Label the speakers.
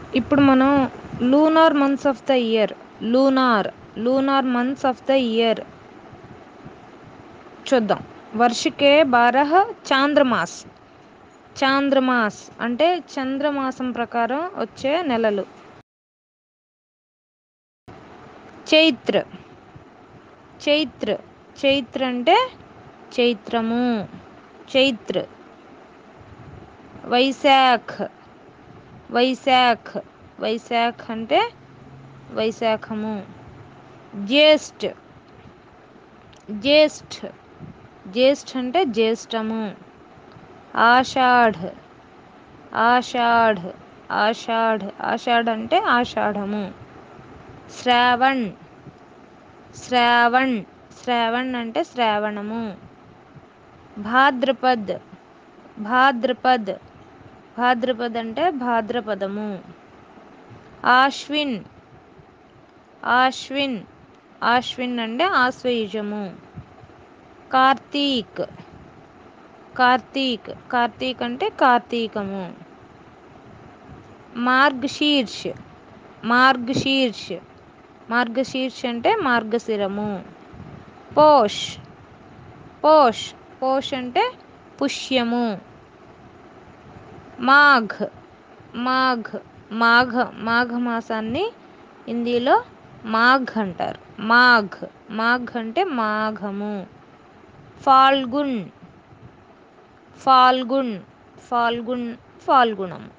Speaker 1: ఇప్పుడు మనం lunar months of the year lunar lunar months of the year చూద్దాం వర్షికే బారహ చాంద్రమాస్ చాంద్రమాస్ అంటే చంద్రమాసం ప్రకారం వచ్చే నెలలు చైత్ర చైత్ర చైత్ర అంటే చైత్రము చైత్ర వైశాఖ్ వైశాఖ్ వైశాఖ్ అంటే వైశాఖము జ్యేష్ఠ జ్యేష్ఠ జ్యేష్ఠ అంటే జ్యేష్టము ఆషాఢ్ ఆషాఢ్ ఆషాఢ్ ఆషాఢ్ అంటే ఆషాఢము శ్రావణ్ శ్రావణ్ శ్రావణ్ అంటే శ్రావణము భాద్రపద్ భాద్రపద్ భాద్రపద్ అంటే భాద్రపదము ఆశ్విన్ ఆశ్విన్ ఆశ్విన్ అంటే ఆశ్వయుజము కార్తీక్ కార్తీక్ కార్తీక్ అంటే కార్తీకము మార్గశీర్ష్ మార్గశీర్ష్ మార్గశీర్ష్ అంటే మార్గశిరము పోష్ పోష్ పోష్ అంటే పుష్యము మాఘ్ మాఘ్ మాఘ మాఘ మాసాన్ని హిందీలో మాఘ్ అంటారు మాఘ్ మాఘ్ అంటే మాఘము ఫాల్గున్ ఫాల్గున్ ఫాల్గున్ ఫాల్గుణం